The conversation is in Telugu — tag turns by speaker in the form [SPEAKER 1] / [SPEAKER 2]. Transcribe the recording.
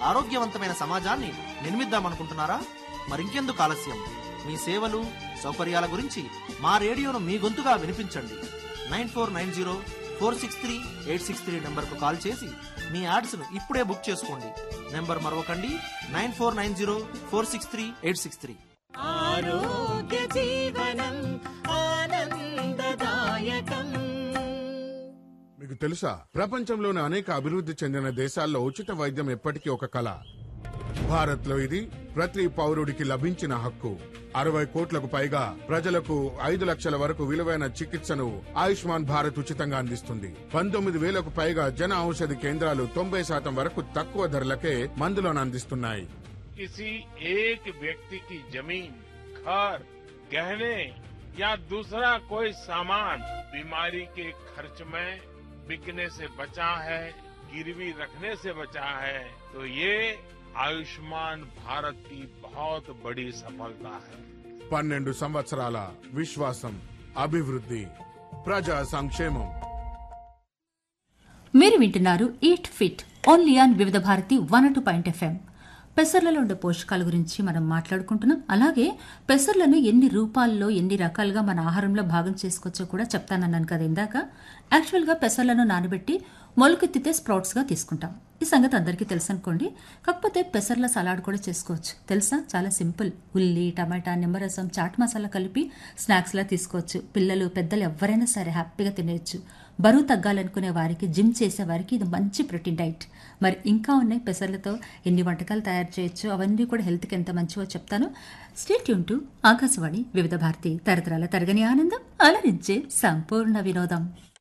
[SPEAKER 1] ఆరోగ్యవంతమైన సమాజాన్ని నిర్మిద్దామనుకుంటున్నారా మరింకెందుకు ఆలస్యం మీ సేవలు సౌకర్యాల గురించి మా రేడియోను మీ గొంతుగా వినిపించండి nine four nine zero four six three eight six three నెంబర్కు కాల్ చేసి మీ యాడ్స్ను ఇప్పుడే బుక్ చేసుకోండి నెంబర్ మరొకండి nine four nine zero four six three eight six three
[SPEAKER 2] ఆరోగ్య జీవనం ఆనందదాయకం
[SPEAKER 3] మీకు తెలుసా ప్రపంచంలోని అనేక అభివృద్ధి చెందిన దేశాల్లో ఉచిత వైద్యం ఎప్పటికీ ఒక కళ భారత్ లో ఇది ప్రతి పౌరుడికి లభించిన హక్కు అరవై కోట్లకు పైగా ప్రజలకు ఐదు లక్షల వరకు విలువైన చికిత్సను ఆయుష్మాన్ భారత్ ఉచితంగా అందిస్తుంది పంతొమ్మిది వేలకు పైగా జన ఔషధి కేంద్రాలు తొంభై శాతం వరకు తక్కువ ధరలకే మందులను అందిస్తున్నాయి
[SPEAKER 4] किसी एक व्यक्ति की जमीन घर गहने या दूसरा कोई सामान बीमारी के खर्च में बिकने से बचा है गिरवी रखने से बचा है तो ये आयुष्मान भारत की बहुत बड़ी सफलता है
[SPEAKER 3] పన్నెండు సంవత్సరాల విశ్వాసం అభివృద్ధి ప్రజా సంక్షేమం
[SPEAKER 5] మీరు వింటున్నారు eat fit only on Vividh Bharati one two point FM పెసర్లలో ఉండే పోషకాల గురించి మనం మాట్లాడుకుంటున్నాం అలాగే పెసర్లను ఎన్ని రూపాల్లో ఎన్ని రకాలుగా మన ఆహారంలో భాగం చేసుకోవచ్చో కూడా చెప్తానన్నాను కదా ఇందాక యాక్చువల్గా పెసర్లను నానబెట్టి మొలకెత్తితే స్ప్రౌట్స్గా తీసుకుంటాం ఈ సంగతి అందరికీ తెలుసు అనుకోండి కాకపోతే పెసర్ల సలాడ్ కూడా చేసుకోవచ్చు తెలుసా చాలా సింపుల్ ఉల్లి టమాటా నిమ్మరసం చాట్ మసాలా కలిపి స్నాక్స్లా తీసుకోవచ్చు పిల్లలు పెద్దలు ఎవరైనా సరే హ్యాపీగా తినేయచ్చు బరువు తగ్గాలనుకునే వారికి జిమ్ చేసే వారికి ఇది మంచి ప్రోటీన్ డైట్ మరి ఇంకా ఉన్నాయి పెసర్లతో ఎన్ని వంటకాలు తయారు చేయొచ్చు అవన్నీ కూడా హెల్త్కి ఎంత మంచివో చెప్తాను స్టేట్ యూన్ టు ఆకాశవాణి వివిధ భారతి తరతరాల తరగని ఆనందం అలరించే సంపూర్ణ వినోదం